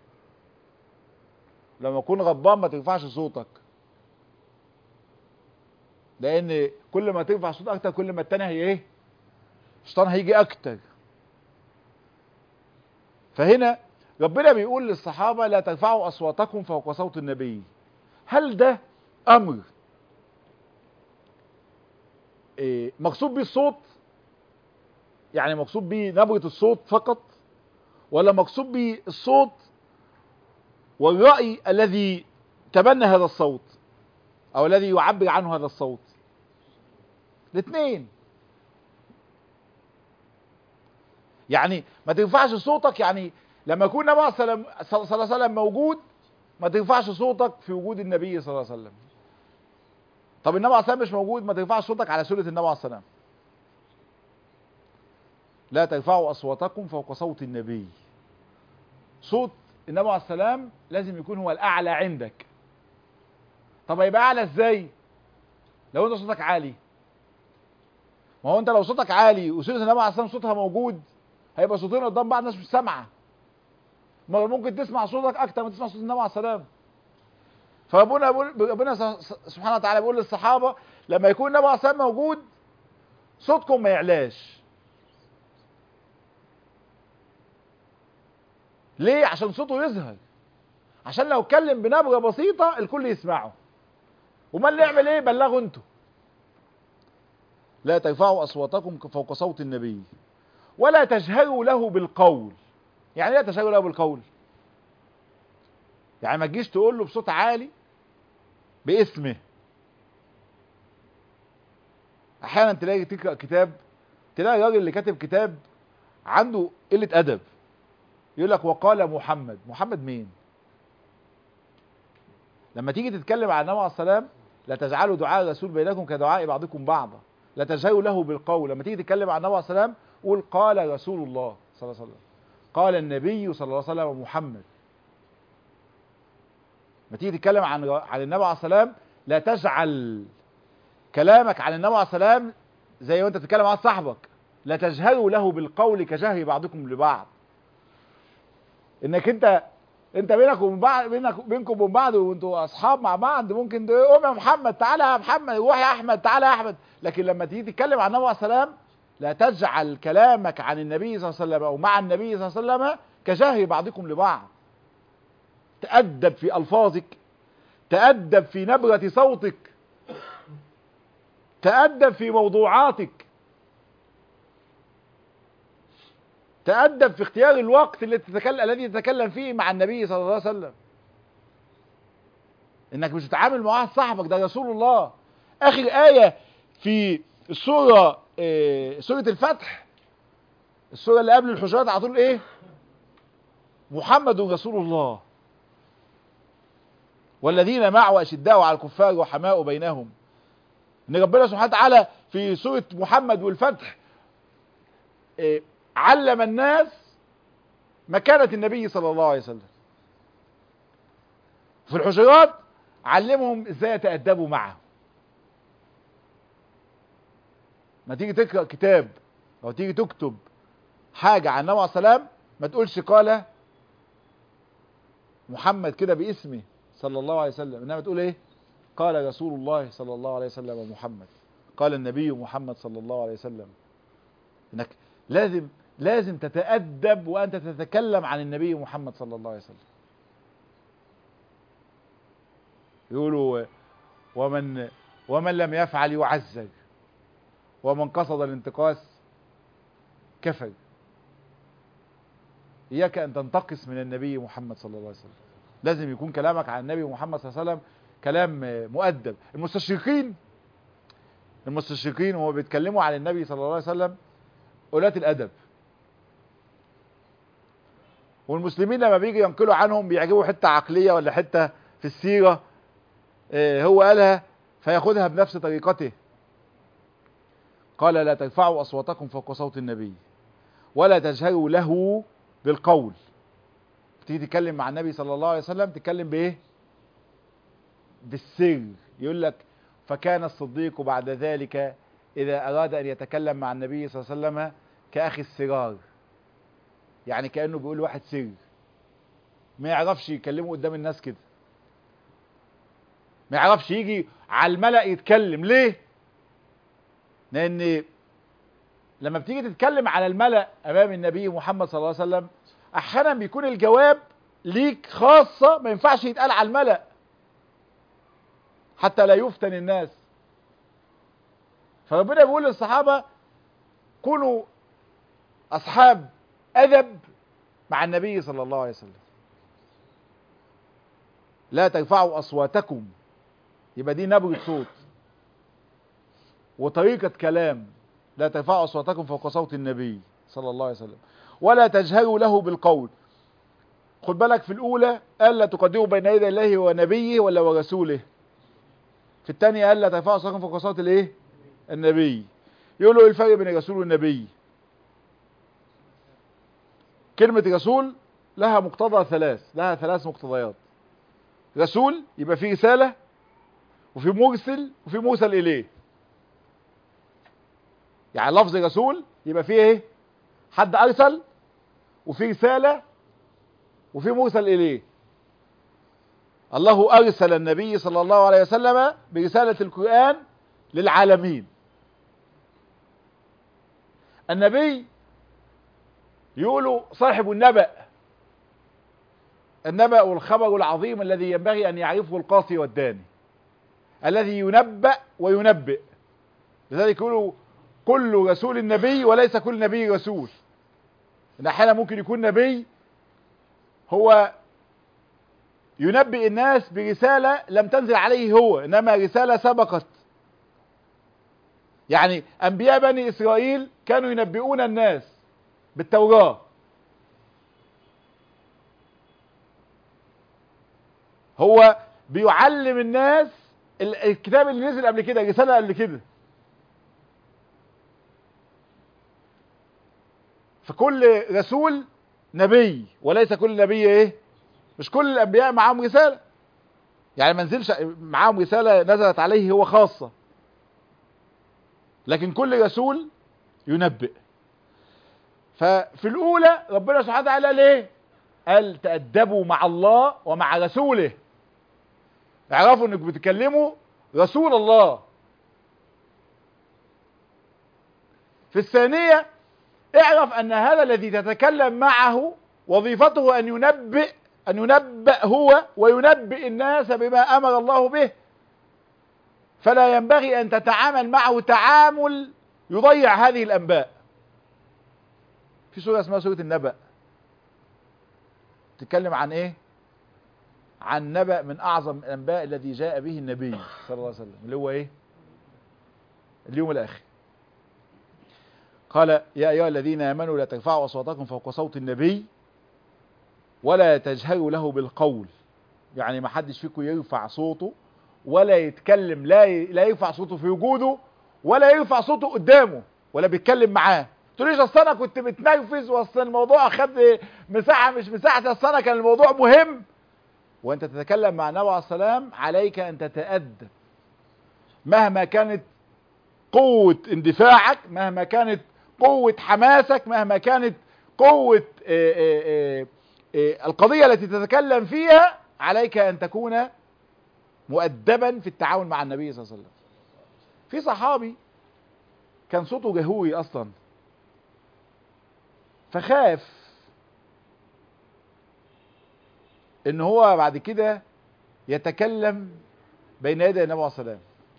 لما تكون غضبان ما ترفعش صوتك لان كل ما ترفع صوت اكتر كل ما التاني هي ايه الشيطان هيجي اكتر فهنا ربنا بيقول للصحابة لا ترفعوا اصواتكم فوق صوت النبي هل ده امر إيه مقصود بيه الصوت يعني مقصود بيه نبرة الصوت فقط ولا مقصود بيه الصوت والرأي الذي تبنى هذا الصوت او الذي يعبر عنه هذا الصوت الاثنين يعني ما ترفعش صوتك يعني لما يكون النبي صلى الله عليه وسلم- صلى الله عليه وسلم موجود ما ترفعش صوتك في وجود النبي صلى الله عليه وسلم طب النبي عليه الصلاه والسلام مش موجود ما ترفعش صوتك على سوره النبي عليه الصلاه والسلام لا ترفعوا اصواتكم فوق صوت النبي صوت النبي عليه السلام لازم يكون هو الاعلى عندك طب هيبقى اعلى ازاي لو انت صوتك عالي ما هو انت لو صوتك عالي وسوره النبي عليه السلام صوتها موجود هيبقى صوتين قدام بعض الناس مش سامعه ما ممكن تسمع صوتك اكتر ما تسمع صوت النبي عليه السلام فربنا بيقول ربنا س- سبحانه وتعالى بيقول للصحابه لما يكون النبي عليه السلام موجود صوتكم ما يعلاش ليه عشان صوته يظهر عشان لو اتكلم بنبره بسيطه الكل يسمعه وما اللي يعمل ايه بلغوا انتوا لا ترفعوا اصواتكم فوق صوت النبي ولا تجهروا له بالقول يعني ايه تجهروا له بالقول يعني ما تجيش تقول له بصوت عالي باسمه احيانا تلاقي تقرا كتاب تلاقي الراجل اللي كاتب كتاب عنده قله ادب يقول لك وقال محمد محمد مين لما تيجي تتكلم عن النبي عليه السلام لا تجعلوا دعاء الرسول بينكم كدعاء بعضكم بعضا لا تجهروا له بالقول لما تيجي تتكلم عن النبي عليه السلام قول قال رسول الله صلى الله عليه وسلم قال النبي صلى الله عليه وسلم محمد ما تيجي تتكلم عن عن النبي عليه السلام لا تجعل كلامك عن النبي عليه السلام زي وانت بتتكلم عن صاحبك لا تجهروا له بالقول كجهر بعضكم لبعض انك انت انت بينك وبين بعض بينك بينكم وبين بعض وانتوا اصحاب مع بعض ممكن تقوم يا محمد تعالى يا محمد روح يا احمد تعالى يا احمد لكن لما تيجي تتكلم عن النبي عليه السلام لا تجعل كلامك عن النبي صلى الله عليه وسلم او مع النبي صلى الله عليه وسلم كجهر بعضكم لبعض تأدب في الفاظك تأدب في نبرة صوتك تأدب في موضوعاتك تأدب في اختيار الوقت اللي تتكلم الذي تتكلم فيه مع النبي صلى الله عليه وسلم انك مش تتعامل مع واحد صاحبك ده رسول الله اخر آية في السورة إيه سورة الفتح السورة اللي قبل الحجرات على طول ايه محمد رسول الله والذين معه اشداء على الكفار وحماء بينهم ان ربنا سبحانه وتعالى في سورة محمد والفتح إيه علم الناس مكانة النبي صلى الله عليه وسلم في الحجرات علمهم ازاي يتأدبوا معه ما تيجي تقرأ كتاب او تيجي تكتب حاجة عن النبي عليه السلام ما تقولش قال محمد كده باسمه صلى الله عليه وسلم انما تقول ايه قال رسول الله صلى الله عليه وسلم محمد قال النبي محمد صلى الله عليه وسلم انك لازم لازم تتأدب وأنت تتكلم عن النبي محمد صلى الله عليه وسلم يقولوا ومن ومن لم يفعل يعذب ومن قصد الانتقاص كفر إياك أن تنتقص من النبي محمد صلى الله عليه وسلم لازم يكون كلامك عن النبي محمد صلى الله عليه وسلم كلام مؤدب المستشرقين المستشرقين وهم بيتكلموا عن النبي صلى الله عليه وسلم قلات الأدب والمسلمين لما بيجي ينقلوا عنهم بيعجبوا حتة عقلية ولا حتة في السيرة اه هو قالها فياخدها بنفس طريقته قال لا ترفعوا أصواتكم فوق صوت النبي ولا تجهروا له بالقول تيجي تتكلم مع النبي صلى الله عليه وسلم تتكلم بايه بالسر يقول لك فكان الصديق بعد ذلك إذا أراد أن يتكلم مع النبي صلى الله عليه وسلم كأخي السرار يعني كأنه بيقول واحد سر ما يعرفش يكلمه قدام الناس كده ما يعرفش يجي على الملأ يتكلم ليه لأن لما بتيجي تتكلم على الملأ أمام النبي محمد صلى الله عليه وسلم أحيانا بيكون الجواب ليك خاصة ما ينفعش يتقال على الملأ حتى لا يفتن الناس فربنا بيقول للصحابة كونوا أصحاب أدب مع النبي صلى الله عليه وسلم لا ترفعوا أصواتكم يبقى دي نبرة صوت وطريقة كلام لا ترفعوا أصواتكم فوق صوت النبي صلى الله عليه وسلم ولا تجهروا له بالقول خد بالك في الأولى ألا تقدموا بين يدي الله ونبيه ولا ورسوله في الثانية ألا ترفعوا صوتكم فوق صوت الإيه؟ النبي يقولوا إيه الفرق بين الرسول والنبي كلمة رسول لها مقتضى ثلاث لها ثلاث مقتضيات رسول يبقى فيه رسالة وفي مرسل وفي مرسل إليه يعني لفظ رسول يبقى فيه ايه حد ارسل وفي رسالة وفي مرسل اليه الله ارسل النبي صلى الله عليه وسلم برسالة القرآن للعالمين النبي يقولوا صاحب النبأ النبأ والخبر العظيم الذي ينبغي أن يعرفه القاصي والداني الذي ينبأ وينبئ لذلك يقولوا كل رسول نبي وليس كل نبي رسول ان احيانا ممكن يكون نبي هو ينبئ الناس برسالة لم تنزل عليه هو انما رسالة سبقت يعني انبياء بني اسرائيل كانوا ينبئون الناس بالتوراة هو بيعلم الناس الكتاب اللي نزل قبل كده رسالة قبل كده فكل رسول نبي وليس كل نبي ايه مش كل الانبياء معاهم رسالة يعني ما نزلش معاهم رسالة نزلت عليه هو خاصة لكن كل رسول ينبئ ففي الاولى ربنا سبحانه وتعالى ليه قال تأدبوا مع الله ومع رسوله اعرفوا انك بتكلموا رسول الله في الثانية اعرف ان هذا الذي تتكلم معه وظيفته ان ينبئ ان ينبأ هو وينبئ الناس بما امر الله به فلا ينبغي ان تتعامل معه تعامل يضيع هذه الانباء في سورة اسمها سورة النبأ تتكلم عن ايه عن نبأ من اعظم الانباء الذي جاء به النبي صلى الله عليه وسلم اللي هو ايه اليوم الاخر قال يا ايها الذين امنوا لا ترفعوا اصواتكم فوق صوت النبي ولا تجهروا له بالقول يعني ما حدش فيكم يرفع صوته ولا يتكلم لا لا يرفع صوته في وجوده ولا يرفع صوته قدامه ولا بيتكلم معاه تقوليش اصل انا كنت متنرفز واصل الموضوع اخد مساحه مش مساحه اصل انا كان الموضوع مهم وانت تتكلم مع النبي عليه السلام عليك ان تتادب مهما كانت قوه اندفاعك مهما كانت قوه حماسك مهما كانت قوه آآ آآ آآ القضيه التي تتكلم فيها عليك ان تكون مؤدبا في التعامل مع النبي صلى الله عليه وسلم في صحابي كان صوته جهوري اصلا فخاف ان هو بعد كده يتكلم بين يدي النبي عليه الصلاه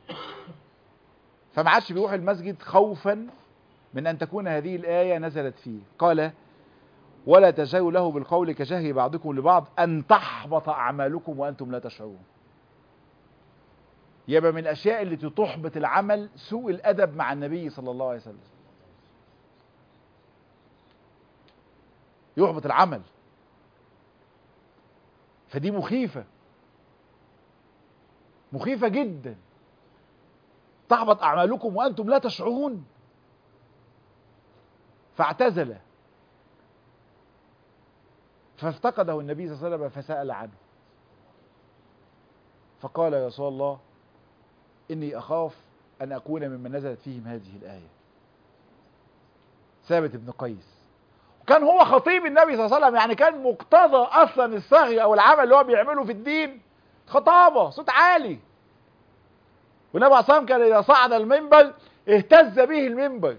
فما عادش بيروح المسجد خوفا من ان تكون هذه الايه نزلت فيه قال ولا تجهروا له بالقول كجهر بعضكم لبعض ان تحبط اعمالكم وانتم لا تشعرون يبقى من الاشياء التي تحبط العمل سوء الادب مع النبي صلى الله عليه وسلم يحبط العمل فدي مخيفة مخيفة جدا تحبط أعمالكم وأنتم لا تشعرون فاعتزل فافتقده النبي صلى الله عليه وسلم فسأل عنه فقال يا رسول الله إني أخاف أن أكون ممن نزلت فيهم هذه الآية ثابت بن قيس وكان هو خطيب النبي صلى الله عليه وسلم يعني كان مقتضى اصلا الصغي او العمل اللي هو بيعمله في الدين خطابه صوت عالي والنبي عليه الصلاه كان اذا صعد المنبر اهتز به المنبر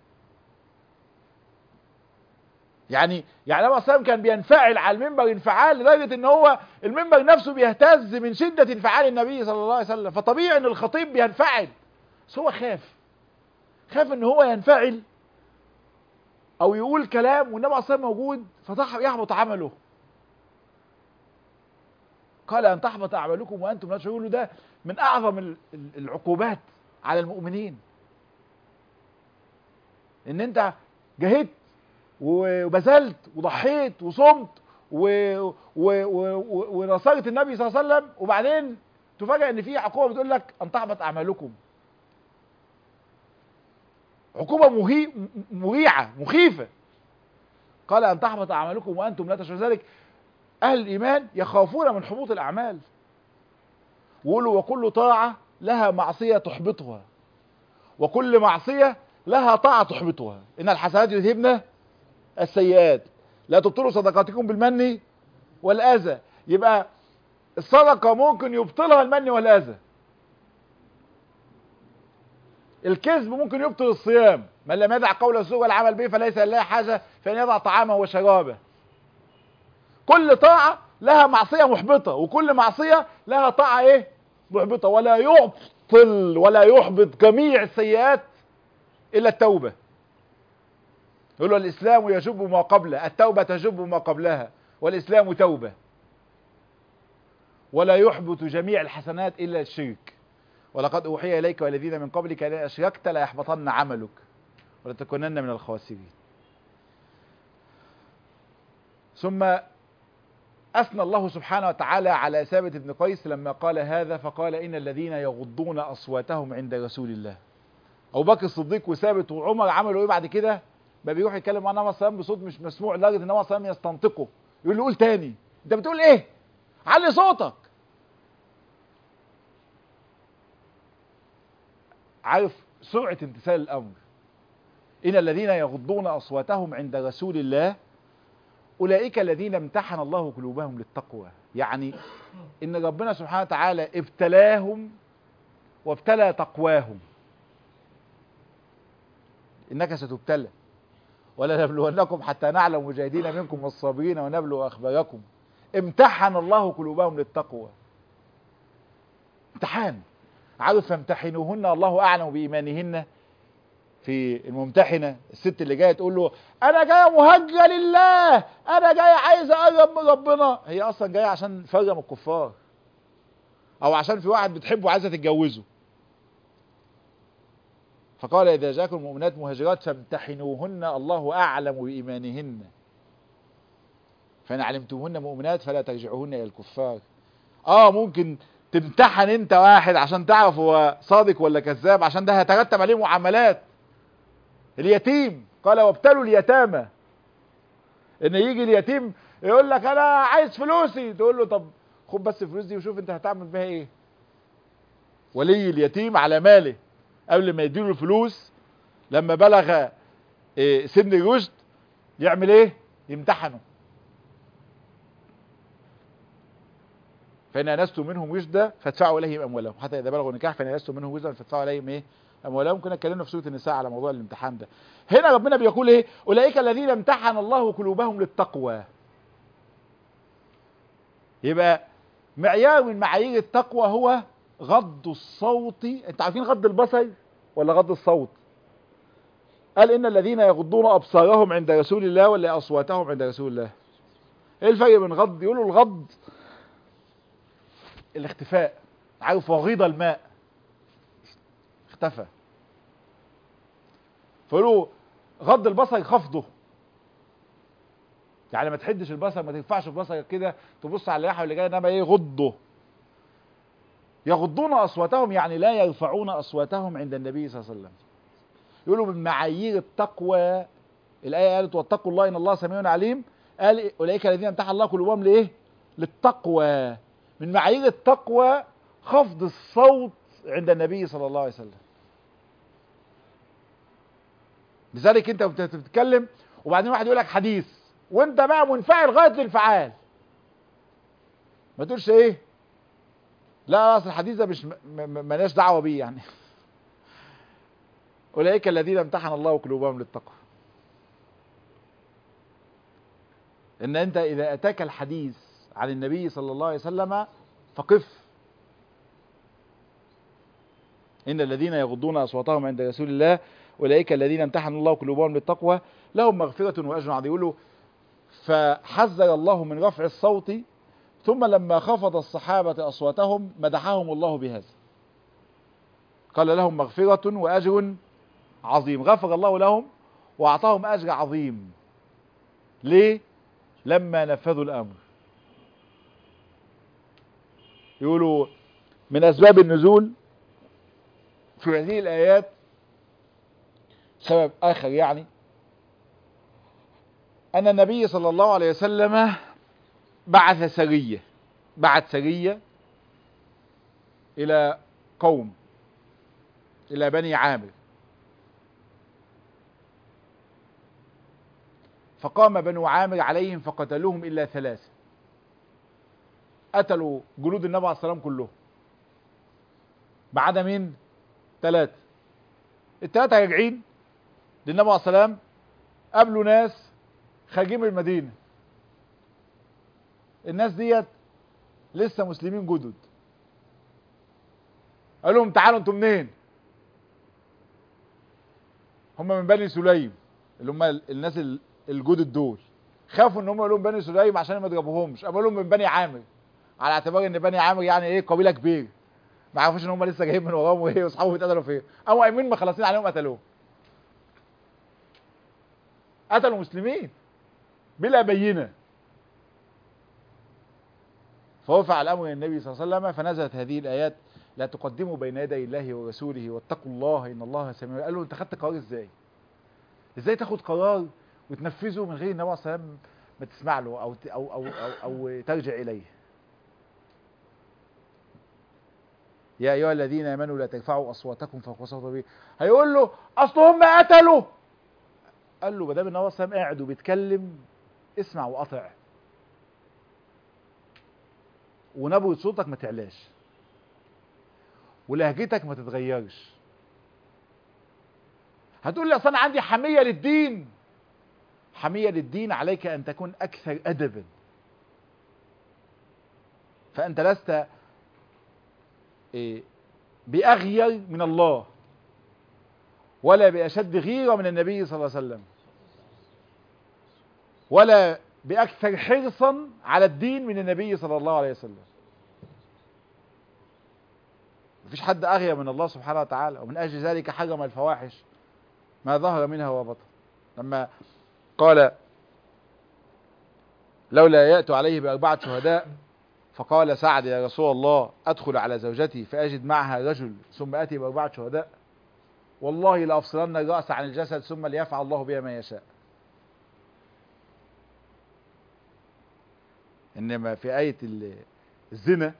يعني يعني النبي عليه كان بينفعل على المنبر انفعال لدرجه ان هو المنبر نفسه بيهتز من شده انفعال النبي صلى الله عليه وسلم فطبيعي ان الخطيب بينفعل بس هو خاف خاف ان هو ينفعل او يقول كلام والنبي عليه الصلاه موجود فيحبط عمله قال ان تحبط اعمالكم وانتم لا تشعرون ده من اعظم العقوبات على المؤمنين ان انت جهدت وبذلت وضحيت وصمت و... و... و... و... ونصرت النبي صلى الله عليه وسلم وبعدين تفاجأ ان في عقوبة بتقول لك ان تحبط اعمالكم عقوبة مهي... مريعة مخيفة قال ان تحبط اعمالكم وانتم لا تشعرون ذلك اهل الايمان يخافون من حبوط الاعمال ويقولوا وكل طاعة لها معصية تحبطها وكل معصية لها طاعة تحبطها إن الحسنات يذهبن السيئات لا تبطلوا صدقاتكم بالمن والأذى يبقى الصدقة ممكن يبطلها المن والأذى الكذب ممكن يبطل الصيام من لم يدع قول السوء والعمل به فليس لله حاجة فإن يضع طعامه وشرابه كل طاعة لها معصية محبطة وكل معصية لها طاعة ايه محبطة ولا يبطل ولا يحبط جميع السيئات إلا التوبة يقول له الإسلام يجب ما قبله التوبة تجب ما قبلها والإسلام توبة ولا يحبط جميع الحسنات إلا الشرك ولقد أوحي إليك والذين من قبلك لئن أشركت لا يحبطن عملك ولتكونن من الخاسرين ثم أثنى الله سبحانه وتعالى على ثابت بن قيس لما قال هذا فقال إن الذين يغضون أصواتهم عند رسول الله أبو بكر الصديق وثابت وعمر عملوا إيه بعد كده ما بيروح يتكلم مع النبي صلى بصوت مش مسموع لدرجة إن النبي صلى يستنطقه يقول له قول تاني أنت بتقول إيه؟ علي صوتك عارف سرعة امتثال الأمر إن الذين يغضون أصواتهم عند رسول الله أولئك الذين امتحن الله قلوبهم للتقوى يعني إن ربنا سبحانه وتعالى ابتلاهم وابتلى تقواهم إنك ستبتلى ولا نبلونكم حتى نعلم مجاهدين منكم والصابرين ونبلو أخباركم امتحن الله قلوبهم للتقوى امتحان عارف فامتحنوهن الله أعلم بإيمانهن في الممتحنة الست اللي جاية تقول له أنا جاية مهجة لله أنا جاية عايزة أقرب من ربنا هي أصلا جاية عشان فرم الكفار أو عشان في واحد بتحبه عايزة تتجوزه فقال إذا جاءكم المؤمنات مهاجرات فامتحنوهن الله أعلم بإيمانهن فإن علمتموهن مؤمنات فلا ترجعوهن إلى الكفار آه ممكن تمتحن أنت واحد عشان تعرف هو صادق ولا كذاب عشان ده هيترتب عليه معاملات اليتيم قال وابتلوا اليتامى ان يجي اليتيم يقول لك انا عايز فلوسي تقول له طب خد بس الفلوس دي وشوف انت هتعمل بيها ايه ولي اليتيم على ماله قبل ما يديله الفلوس لما بلغ إيه سن الرشد يعمل ايه يمتحنه فإن أنستم منهم رشدا فادفعوا إليهم أموالهم حتى إذا بلغوا النكاح فإن أنستم منهم رشدا فادفعوا إليهم إيه أموالهم كنا اتكلمنا في سورة النساء على موضوع الامتحان ده هنا ربنا بيقول إيه أولئك الذين امتحن الله قلوبهم للتقوى يبقى معيار من معايير التقوى هو غض الصوت انت عارفين غض البصر ولا غض الصوت قال ان الذين يغضون ابصارهم عند رسول الله ولا اصواتهم عند رسول الله ايه الفرق بين غض يقولوا الغض الاختفاء عارف وغيض الماء اختفى فيقولوا غض البصر خفضه يعني ما تحدش البصر ما تنفعش بصرك كده تبص على اللحى اللي جاي انما ايه غضه يغضون اصواتهم يعني لا يرفعون اصواتهم عند النبي صلى الله عليه وسلم يقولوا من معايير التقوى الايه قالت واتقوا الله ان الله سميع عليم قال اولئك الذين امتحن الله قلوبهم لايه للتقوى من معايير التقوى خفض الصوت عند النبي صلى الله عليه وسلم لذلك انت بتتكلم وبعدين واحد يقول لك حديث وانت بقى منفعل غايه الانفعال ما تقولش ايه لا اصل الحديث ده مش مالناش دعوه بيه يعني اولئك الذين امتحن الله قلوبهم للتقوى ان انت اذا اتاك الحديث عن النبي صلى الله عليه وسلم فقف ان الذين يغضون اصواتهم عند رسول الله اولئك الذين امتحن الله قلوبهم للتقوى لهم مغفره واجر عظيم يقولوا فحذر الله من رفع الصوت ثم لما خفض الصحابة أصواتهم مدحهم الله بهذا قال لهم مغفرة وأجر عظيم غفر الله لهم وأعطاهم أجر عظيم ليه لما نفذوا الامر يقولوا من اسباب النزول في هذه الايات سبب اخر يعني ان النبي صلى الله عليه وسلم بعث سريه بعث سريه الى قوم الى بني عامر فقام بنو عامر عليهم فقتلوهم الا ثلاثه قتلوا جنود النبي عليه الصلاه والسلام كلهم ما عدا مين ثلاثه الثلاثه راجعين للنبي عليه الصلاه والسلام قابلوا ناس خارجين من المدينه الناس ديت لسه مسلمين جدد قال لهم تعالوا انتوا منين هم من بني سليم اللي هم الناس الجدد دول خافوا ان هم يقولوا بني سليم عشان ما يضربوهمش قالوا لهم من بني عامر على اعتبار ان بني عامر يعني ايه قبيله كبيره ما عرفوش ان هم لسه جايين من وراهم وايه واصحابهم اتقتلوا فين قاموا قايمين مخلصين عليهم قتلوهم قتلوا مسلمين بلا بينه فوفع الامر النبي صلى الله عليه وسلم فنزلت هذه الايات لا تقدموا بين يدي الله ورسوله واتقوا الله ان الله سميع قال له انت خدت قرار ازاي ازاي تاخد قرار وتنفذه من غير النبي صلى الله عليه وسلم ما تسمع له او او او او, أو ترجع اليه يا ايها الذين امنوا لا ترفعوا اصواتكم فوق صوت النبي هيقول له اصل هم قتلوا قال له ما دام النبي صلى الله عليه وسلم قاعد وبيتكلم اسمع وقطع ونبوة صوتك ما تعلاش ولهجتك ما تتغيرش هتقول لي اصل انا عندي حميه للدين حميه للدين عليك ان تكون اكثر ادبا فانت لست إيه باغير من الله ولا باشد غيره من النبي صلى الله عليه وسلم ولا باكثر حرصا على الدين من النبي صلى الله عليه وسلم مفيش حد اغير من الله سبحانه وتعالى ومن اجل ذلك حرم الفواحش ما ظهر منها وبطن لما قال لولا يأتوا عليه بأربعة شهداء فقال سعد يا رسول الله أدخل على زوجتي فأجد معها رجل ثم أتي بأربعة شهداء والله لأفصلن الرأس عن الجسد ثم ليفعل الله بها ما يشاء إنما في آية الزنا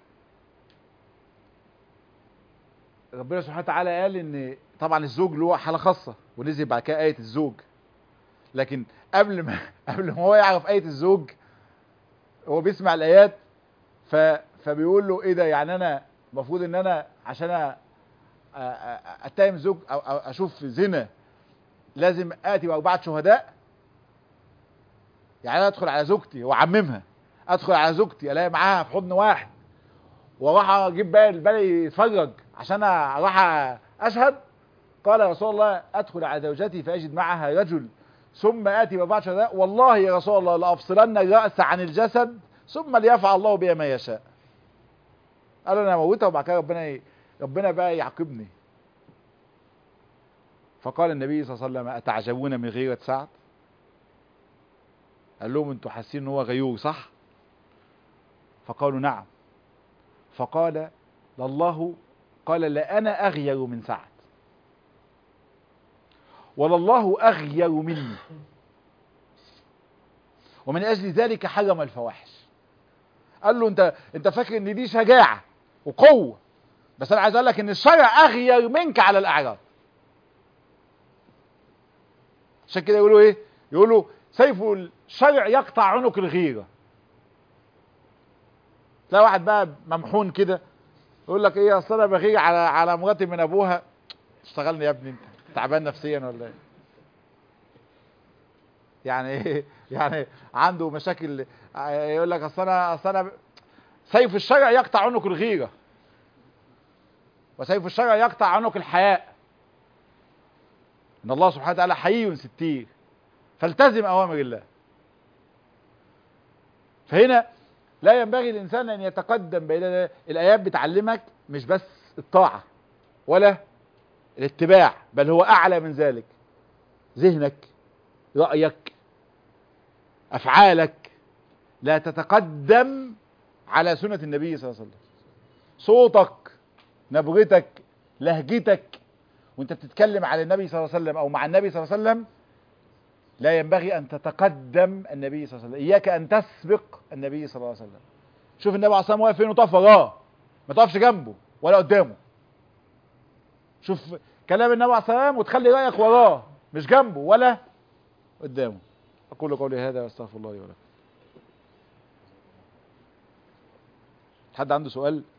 ربنا سبحانه وتعالى قال ان طبعا الزوج له حاله خاصه ونزل بعد كده ايه الزوج لكن قبل ما قبل ما هو يعرف ايه الزوج هو بيسمع الايات ف فبيقول له ايه ده يعني انا المفروض ان انا عشان اتهم زوج او اشوف زنا لازم اتي باربعه شهداء يعني انا ادخل على زوجتي واعممها ادخل على زوجتي الاقي معاها في حضن واحد واروح اجيب بقى الباقي يتفرج عشان اروح اشهد قال يا رسول الله ادخل على زوجتي فاجد معها رجل ثم اتي باربعه شهداء والله يا رسول الله لافصلن الراس عن الجسد ثم ليفعل الله بها ما يشاء قال انا اموتها وبعد كده ربنا ي... ربنا بقى يعاقبني فقال النبي صلى الله عليه وسلم اتعجبون من غيرة سعد قال لهم انتوا حاسين ان هو غيور صح فقالوا نعم فقال لله قال لا انا اغير من سعد ولله اغير مني ومن اجل ذلك حرم الفواحش قال له انت انت فاكر ان دي شجاعه وقوه بس انا عايز اقول لك ان الشرع اغير منك على الاعراض عشان كده يقولوا ايه يقولوا سيف الشرع يقطع عنق الغيره تلاقي واحد بقى ممحون كده يقول لك ايه اصل انا بغير على على مراتي من ابوها اشتغلني يا ابني انت تعبان نفسيا ولا ايه يعني ايه يعني عنده مشاكل يقول لك اصل انا اصل انا سيف الشرع يقطع عنق الغيره وسيف الشرع يقطع عنق الحياء ان الله سبحانه وتعالى حي ستير فالتزم اوامر الله فهنا لا ينبغي الانسان ان يتقدم بين الايات بتعلمك مش بس الطاعه ولا الاتباع بل هو اعلى من ذلك ذهنك رايك افعالك لا تتقدم على سنة النبي صلى الله عليه وسلم صوتك نبرتك لهجتك وانت بتتكلم على النبي صلى الله عليه وسلم او مع النبي صلى الله عليه وسلم لا ينبغي ان تتقدم النبي صلى الله عليه وسلم اياك ان تسبق النبي صلى الله عليه وسلم شوف النبي عليه الصلاه والسلام واقف فين وتقف وراه ما تقفش جنبه ولا قدامه شوف كلام النبي عليه الصلاه والسلام وتخلي رايك وراه مش جنبه ولا قدامه اقول قولي هذا واستغفر الله لي ولكم حد عنده سؤال